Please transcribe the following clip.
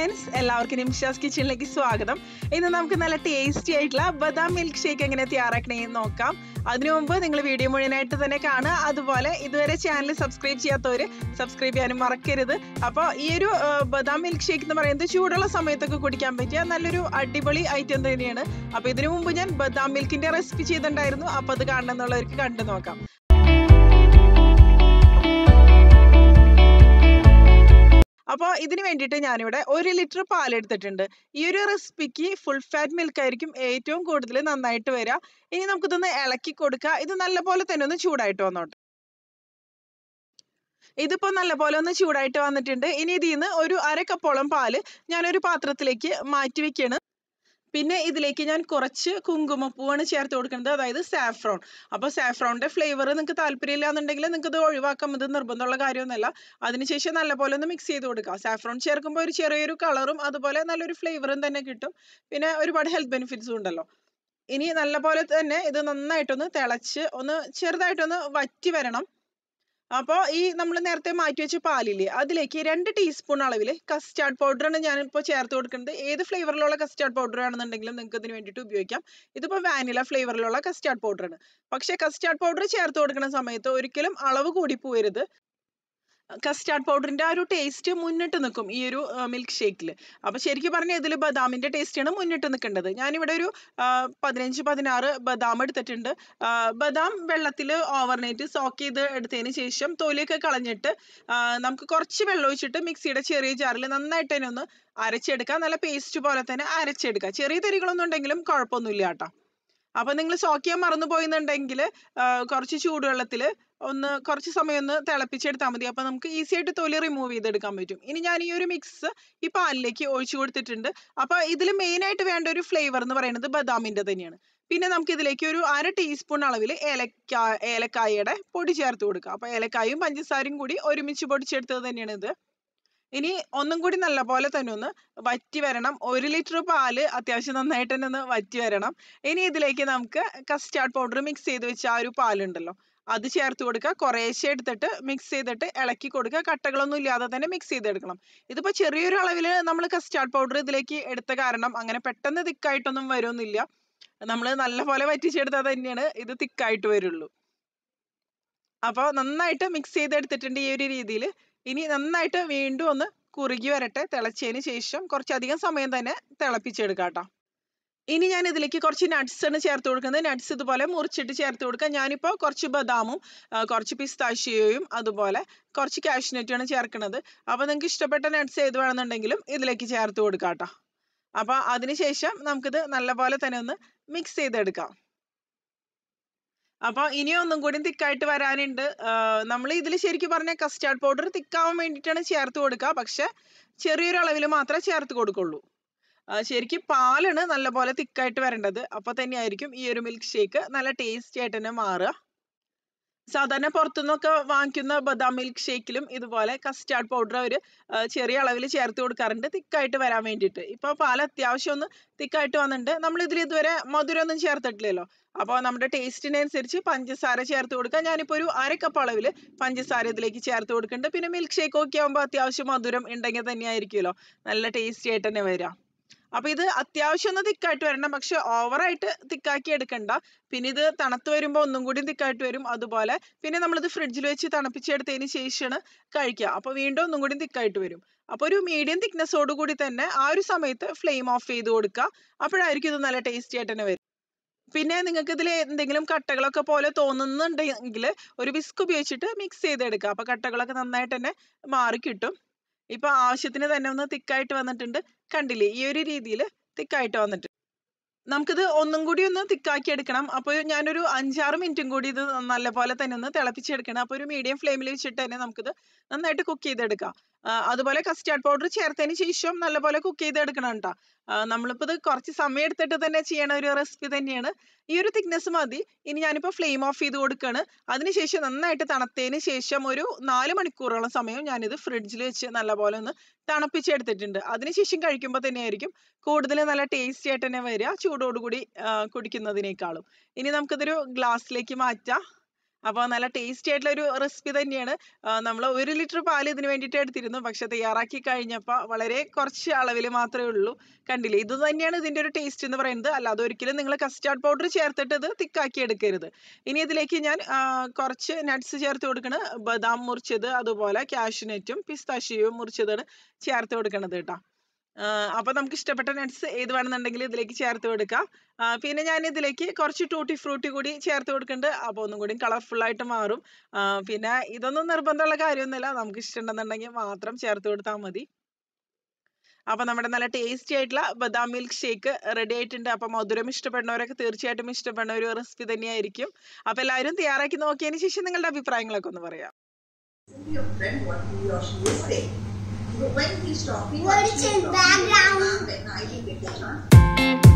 Friends എല്ലാവർക്കും നിമിഷാസ് കിച്ചണിലേക്ക് സ്വാഗതം ഇന്ന് നമുക്ക് നല്ല ടേസ്റ്റി ആയിട്ടുള്ള ബദാം മിൽക്ക് ഷേക്ക് എങ്ങനെ തയ്യാറാക്കണേന്ന് നോക്കാം അതിനു മുമ്പ് നിങ്ങൾ വീഡിയോ മുഴുവനായിട്ട് തന്നെ കാണുക അതുപോലെ ഇതുവരെ ചാനൽ സബ്സ്ക്രൈബ് ചെയ്യാത്തവർ സബ്സ്ക്രൈബ് ചെയ്യാനും മറക്കരുത് അപ്പോൾ ഈ ഒരു ആ, ബദാം മിൽക്ക് ഷേക്ക് എന്ന് പറയുന്നത് ചൂടുള്ള സമയത്തൊക്കെ കുടിക്കാൻ പറ്റിയ നല്ലൊരു അടിപൊളി ഐറ്റം തന്നെയാണ് അപ്പോൾ ഇതിനു മുമ്പ് ഞാൻ ബദാം മിൽക്കിന്റെ റെസിപ്പി ചെയ്തിട്ടുണ്ടായിരുന്നു അപ്പോൾ അത് കാണണമെന്നുള്ളവർക്ക് കണ്ടു നോക്കാം അപ്പോൾ ഇതിന് വേണ്ടിയിട്ട് ഞാനിവിടെ ഒരു ലിറ്റർ പാലെടുത്തിട്ടുണ്ട് ഈ ഒരു റെസിപ്പിക്ക് ഫുൾ ഫാറ്റ് മിൽക്ക് ആയിരിക്കും ഏറ്റവും കൂടുതൽ നന്നായിട്ട് വരിക ഇനി നമുക്കിതൊന്ന് ഇളക്കി കൊടുക്കുക ഇത് നല്ലപോലെ തന്നെ ഒന്ന് ചൂടായിട്ട് വന്നോട്ടെ ഇതിപ്പോ നല്ലപോലെ ഒന്ന് ചൂടായിട്ട് വന്നിട്ടുണ്ട് ഇനി ഇതിൽ നിന്ന് ഒരു അര കപ്പോളം പാല് ഞാനൊരു പാത്രത്തിലേക്ക് മാറ്റി വെക്കാണ് പിന്നെ ഇതിലേക്ക് ഞാൻ കുറച്ച് കുങ്കുമപ്പൂവാണ് ചേർത്ത് കൊടുക്കുന്നത് അതായത് സാഫ്രോൺ അപ്പോൾ സാഫ്രോണിന്റെ ഫ്ലേവർ നിങ്ങൾക്ക് താല്പര്യമില്ല എന്നുണ്ടെങ്കിൽ നിങ്ങൾക്ക് ഇത് ഒഴിവാക്കാം ഇത് നിർബന്ധമുള്ള കാര്യമൊന്നുമല്ല അതിനുശേഷം നല്ലപോലെ ഒന്ന് മിക്സ് ചെയ്ത് കൊടുക്കുക സാഫ്രോൺ ചേർക്കുമ്പോൾ ഒരു ചെറിയൊരു കളറും അതുപോലെ നല്ലൊരു ഫ്ലേവറും തന്നെ കിട്ടും പിന്നെ ഒരുപാട് ഹെൽത്ത് ബെനിഫിറ്റ്സും ഉണ്ടല്ലോ ഇനി നല്ലപോലെ തന്നെ ഇത് നന്നായിട്ടൊന്ന് തിളച്ച് ഒന്ന് ചെറുതായിട്ടൊന്ന് വറ്റി വരണം അപ്പോൾ ഈ നമ്മൾ നേരത്തെ മാറ്റി വെച്ച പാലില്ലേ അതിലേക്ക് രണ്ട് ടീസ്പൂൺ അളവിൽ കസ്റ്റാർഡ് പൗഡറാണ് ഞാനിപ്പോൾ ചേർത്ത് കൊടുക്കുന്നത് ഏത് ഫ്ലേവറിലുള്ള കസ്റ്റാർഡ് പൗഡർ ആണെന്നുണ്ടെങ്കിലും നിങ്ങൾക്ക് ഇതിന് വേണ്ടിയിട്ട് ഉപയോഗിക്കാം ഇതിപ്പോൾ വാനില ഫ്ലേവറിലുള്ള കസ്റ്റാർഡ് പൗഡറാണ് പക്ഷേ കസ്റ്റാർഡ് പൗഡർ ചേർത്ത് കൊടുക്കുന്ന സമയത്ത് ഒരിക്കലും അളവ് കൂടി പോകരുത് കസ്റ്റാർഡ് പൗഡറിന്റെ ആ ഒരു ടേസ്റ്റ് മുന്നിട്ട് നിൽക്കും ഈ ഒരു മിൽക്ക് ഷേക്കിൽ അപ്പൊ ശരിക്കും പറഞ്ഞാൽ ഇതിൽ ബദാമിന്റെ ടേസ്റ്റ് ആണ് മുന്നിട്ട് നിൽക്കേണ്ടത് ഞാനിവിടെ ഒരു ആ, പതിനഞ്ച് പതിനാറ് ബദാം എടുത്തിട്ടുണ്ട് ആ, ബദാം വെള്ളത്തിൽ ഓവർനൈറ്റ് സോക്ക് ചെയ്ത് എടുത്തതിന് ശേഷം തൊലിയൊക്കെ കളഞ്ഞിട്ട് ആ, നമുക്ക് കുറച്ച് വെള്ളം ഒഴിച്ചിട്ട് മിക്സിയുടെ ചെറിയ ജാറിൽ നന്നായിട്ട് തന്നെ ഒന്ന് അരച്ചെടുക്കാം നല്ല പേസ്റ്റ് പോലെ തന്നെ അരച്ചെടുക്കാം ചെറിയ തരികളൊന്നും ഉണ്ടെങ്കിലും കുഴപ്പമൊന്നുമില്ല കേട്ടോ അപ്പൊ നിങ്ങൾ സോക്ക് ചെയ്യാൻ മറന്നു പോയിന്നുണ്ടെങ്കിൽ കുറച്ച് ചൂടുവെള്ളത്തിൽ ഒന്ന് കുറച്ച് സമയം ഒന്ന് തിളപ്പിച്ചെടുത്താൽ മതി അപ്പൊ നമുക്ക് ഈസി ആയിട്ട് തൊലി റിമൂവ് ചെയ്തെടുക്കാൻ പറ്റും ഇനി ഞാൻ ഈ ഒരു മിക്സ് ഈ പാലിലേക്ക് ഒഴിച്ചു കൊടുത്തിട്ടുണ്ട് അപ്പൊ ഇതിൽ മെയിൻ ആയിട്ട് വേണ്ട ഒരു ഫ്ലേവർ എന്ന് പറയുന്നത് ബദാമിന്റെ തന്നെയാണ് പിന്നെ നമുക്ക് ഇതിലേക്ക് ഒരു അര ടീസ്പൂൺ അളവിൽ ഏലക്ക ഏലക്കായയുടെ പൊടി ചേർത്ത് കൊടുക്കാം അപ്പൊ ഏലക്കായും പഞ്ചസാരയും കൂടി ഒരുമിച്ച് പൊടിച്ചെടുത്തത് തന്നെയാണ് ഇത് ഇനി ഒന്നും കൂടി നല്ലപോലെ തന്നെ ഒന്ന് വറ്റി വരണം ഒരു ലിറ്റർ പാല് അത്യാവശ്യം നന്നായിട്ട് തന്നെ ഒന്ന് വറ്റി വരണം ഇനി ഇതിലേക്ക് നമുക്ക് കസ്റ്റാർഡ് പൗഡർ മിക്സ് ചെയ്ത് വെച്ച ആ ഒരു പാലുണ്ടല്ലോ അത് ചേർത്ത് കൊടുക്കുക കുറേശ്ശെ എടുത്തിട്ട് മിക്സ് ചെയ്തിട്ട് ഇളക്കി കൊടുക്കുക കട്ടകളൊന്നും ഇല്ലാതെ തന്നെ മിക്സ് ചെയ്തെടുക്കണം ഇതിപ്പോ ചെറിയൊരു അളവിൽ നമ്മൾ കസ്റ്റാർഡ് പൗഡർ ഇതിലേക്ക് എടുത്ത കാരണം അങ്ങനെ പെട്ടെന്ന് തിക്കായിട്ടൊന്നും വരുമൊന്നുമില്ല നമ്മൾ നല്ലപോലെ വറ്റിച്ചെടുത്താൽ തന്നെയാണ് ഇത് തിക്കായിട്ട് വരുള്ളൂ അപ്പോൾ നന്നായിട്ട് മിക്സ് ചെയ്തെടുത്തിട്ടുണ്ട് ഈ ഒരു രീതിയിൽ ഇനി നന്നായിട്ട് വീണ്ടും ഒന്ന് കുറുകി വരട്ടെ തിളച്ചതിന് ശേഷം കുറച്ചധികം സമയം തന്നെ തിളപ്പിച്ചെടുക്കാം കേട്ടോ ഇനി ഞാൻ ഇതിലേക്ക് കുറച്ച് നട്ട്സ് ആണ് ചേർത്ത് കൊടുക്കുന്നത് നട്ട്സ് ഇതുപോലെ മുറിച്ചിട്ട് ചേർത്ത് കൊടുക്കുക ഞാനിപ്പോൾ കുറച്ച് ബദാമും ആ, കുറച്ച് പിസ്താഷിയോയും അതുപോലെ കുറച്ച് കാഷ്നറ്റും ആണ് ചേർക്കുന്നത് അപ്പോൾ നിങ്ങൾക്ക് ഇഷ്ടപ്പെട്ട നട്ട്സ് ഏത് വേണമെന്നുണ്ടെങ്കിലും ഇതിലേക്ക് ചേർത്ത് കൊടുക്കാം കേട്ടോ അപ്പോൾ അതിനുശേഷം നമുക്കിത് നല്ലപോലെ തന്നെ ഒന്ന് മിക്സ് ചെയ്തെടുക്കാം അപ്പൊ ഇനി ഒന്നും കൂടി തിക്കായിട്ട് വരാനുണ്ട് നമ്മൾ ഇതിൽ ശരിക്കും പറഞ്ഞ കസ്റ്റാർഡ് പൗഡർ തിക്കാവാൻ വേണ്ടിയിട്ടാണ് ചേർത്ത് കൊടുക്കുക പക്ഷെ ചെറിയൊരു അളവിൽ മാത്രമേ ചേർത്ത് കൊടുക്കുള്ളൂ ആ, ശരിക്കും പാലാണ് നല്ലപോലെ തിക്കായിട്ട് വരേണ്ടത് അപ്പൊ തന്നെയായിരിക്കും ഈ ഒരു മിൽക്ക് ഷേക്ക് നല്ല ടേസ്റ്റി ആയിട്ട് തന്നെ മാറുക സാധാരണ പുറത്തുനിന്നൊക്കെ വാങ്ങിക്കുന്ന ബദാം മിൽക്ക് ഷേക്കിലും ഇതുപോലെ കസ്റ്റാർഡ് പൗഡർ അവർ ചെറിയ അളവിൽ ചേർത്ത് കൊടുക്കാറുണ്ട് തിക്കായിട്ട് വരാൻ വേണ്ടിയിട്ട് ഇപ്പൊ പാൽ അത്യാവശ്യം ഒന്ന് തിക്കായിട്ട് വന്നിട്ടുണ്ട് നമ്മൾ ഇതിൽ ഇതുവരെ മധുരം ഒന്നും ചേർത്തിട്ടില്ലല്ലോ അപ്പോൾ നമ്മുടെ ടേസ്റ്റിനനുസരിച്ച് പഞ്ചസാര ചേർത്ത് കൊടുക്കുക ഞാനിപ്പോൾ ഒരു അര കപ്പ് അളവിൽ പഞ്ചസാര ഇതിലേക്ക് ചേർത്ത് കൊടുക്കുന്നുണ്ട് പിന്നെ മിൽക്ക് ഷേക്ക് ഒക്കെ ആകുമ്പോൾ അത്യാവശ്യം മധുരം ഉണ്ടെങ്കിൽ തന്നെ ആയിരിക്കുമല്ലോ നല്ല ടേസ്റ്റി ആയിട്ട് തന്നെ വരിക അപ്പൊ ഇത് അത്യാവശ്യം ഒന്ന് തിക്കായിട്ട് വരണം പക്ഷെ ഓവറായിട്ട് തിക്കാക്കി എടുക്കണ്ട പിന്നെ ഇത് തണുത്ത് വരുമ്പോൾ ഒന്നും കൂടി തിക്കായിട്ട് വരും അതുപോലെ പിന്നെ നമ്മളിത് ഫ്രിഡ്ജിൽ വെച്ച് തണുപ്പിച്ചെടുത്തതിന് ശേഷമാണ് കഴിക്കുക അപ്പൊ വീണ്ടും ഒന്നും കൂടി തിക്കായിട്ട് വരും അപ്പൊ ഒരു മീഡിയം തിക്നെസ്സോട് കൂടി തന്നെ ആ ഒരു സമയത്ത് ഫ്ലെയിം ഓഫ് ചെയ്ത് കൊടുക്കുക അപ്പോഴായിരിക്കും ഇത് നല്ല ടേസ്റ്റി ആയിട്ട് തന്നെ വരും പിന്നെ നിങ്ങൾക്ക് ഇതിൽ എന്തെങ്കിലും കട്ടകളൊക്കെ പോലെ തോന്നുന്നുണ്ടെങ്കിൽ ഒരു വിസ്ക് ഉപയോഗിച്ചിട്ട് മിക്സ് ചെയ്തെടുക്കുക അപ്പൊ കട്ടകളൊക്കെ നന്നായിട്ട് തന്നെ മാറി കിട്ടും ഇപ്പൊ ആവശ്യത്തിന് തന്നെ ഒന്ന് തിക്കായിട്ട് വന്നിട്ടുണ്ട് കണ്ടില്ലേ ഈ ഒരു രീതിയിൽ തിക്കായിട്ട് വന്നിട്ട് നമുക്കിത് ഒന്നും കൂടി ഒന്ന് തിക്കാക്കി എടുക്കണം അപ്പോൾ ഞാനൊരു അഞ്ചാറ് മിനിറ്റും കൂടി ഇത് നല്ലപോലെ തന്നെ ഒന്ന് തിളപ്പിച്ചെടുക്കണം അപ്പോൾ ഒരു മീഡിയം ഫ്ലെയിമിൽ വെച്ചിട്ട് തന്നെ നമുക്കിത് നന്നായിട്ട് കുക്ക് ചെയ്തെടുക്കാം ആ, അതുപോലെ കസ്റ്റാർഡ് പൗഡർ ചേർത്തതിന് ശേഷം നല്ലപോലെ കുക്ക് ചെയ്തെടുക്കണം കേട്ടോ നമ്മളിപ്പോൾ ഇത് കുറച്ച് സമയം എടുത്തിട്ട് തന്നെ ചെയ്യണ ഒരു റെസിപ്പി തന്നെയാണ് ഈ ഒരു തിക്നെസ് മതി ഇനി ഞാനിപ്പോൾ ഫ്ലെയിം ഓഫ് ചെയ്ത് കൊടുക്കുകയാണ് അതിനുശേഷം നന്നായിട്ട് തണുത്തതിന് ശേഷം ഒരു നാല് മണിക്കൂറോളം സമയം ഞാനിത് ഫ്രിഡ്ജിൽ വെച്ച് നല്ലപോലെ ഒന്ന് തണുപ്പിച്ചെടുത്തിട്ടുണ്ട് അതിനുശേഷം കഴിക്കുമ്പോൾ തന്നെയായിരിക്കും കൂടുതൽ നല്ല ടേസ്റ്റി ആയിട്ട് തന്നെ വരിക ചൂടോടുകൂടി ആ, കുടിക്കുന്നതിനേക്കാളും ഇനി നമുക്കിതൊരു ഗ്ലാസ്സിലേക്ക് മാറ്റാം അപ്പോൾ നല്ല ടേസ്റ്റി ആയിട്ടുള്ള ഒരു റെസിപ്പി തന്നെയാണ് നമ്മൾ ഒരു ലിറ്റർ പാൽ ഇതിന് വേണ്ടിയിട്ട് എടുത്തിരുന്നു പക്ഷെ തയ്യാറാക്കി കഴിഞ്ഞപ്പോൾ വളരെ കുറച്ച് അളവിൽ മാത്രമേ ഉള്ളൂ കണ്ടില്ലേ ഇത് തന്നെയാണ് ഇതിന്റെ ഒരു ടേസ്റ്റ് എന്ന് പറയുന്നത് അല്ലാതെ ഒരിക്കലും നിങ്ങൾ കസ്റ്റാർഡ് പൗഡർ ചേർത്തിട്ട് ഇത് തിക്കാക്കി എടുക്കരുത് ഇനി ഇതിലേക്ക് ഞാൻ ആ, കുറച്ച് നട്ട്സ് ചേർത്ത് കൊടുക്കണ ബദാം മുറിച്ചത് അതുപോലെ കാഷ്യൂനറ്റും പിസ്താഷ്യവും മുറിച്ചതാണ് ചേർത്ത് കൊടുക്കണത് കേട്ടോ അപ്പൊ നമുക്ക് ഇഷ്ടപ്പെട്ട നട്ട്സ് ഏത് വേണമെന്നുണ്ടെങ്കിൽ ഇതിലേക്ക് ചേർത്ത് കൊടുക്കാം ആ, പിന്നെ ഞാൻ ഇതിലേക്ക് കുറച്ച് ടൂട്ടി ഫ്രൂട്ടി കൂടി ചേർത്ത് കൊടുക്കുന്നുണ്ട് അപ്പോൾ ഒന്നും കൂടി കളർഫുൾ ആയിട്ട് മാറും ആ, പിന്നെ ഇതൊന്നും നിർബന്ധമുള്ള കാര്യമൊന്നുമില്ല നമുക്ക് ഇഷ്ടമുണ്ടെന്നുണ്ടെങ്കിൽ മാത്രം ചേർത്ത് കൊടുത്താൽ മതി അപ്പൊ നമ്മുടെ നല്ല ടേസ്റ്റി ആയിട്ടുള്ള ബദാം മിൽക്ക് ഷേക്ക് റെഡി ആയിട്ടുണ്ട് അപ്പൊ മധുരം ഇഷ്ടപ്പെടുന്നവരൊക്കെ തീർച്ചയായിട്ടും ഇഷ്ടപ്പെടുന്ന ഒരു റെസിപ്പി തന്നെയായിരിക്കും അപ്പൊ എല്ലാവരും തയ്യാറാക്കി നോക്കിയതിന് ശേഷം നിങ്ങളുടെ അഭിപ്രായങ്ങളൊക്കെ ഒന്ന് പറയാം your friend what he or she is saying. But when he's talking, What or is she's in talking, background? then I will get the chance.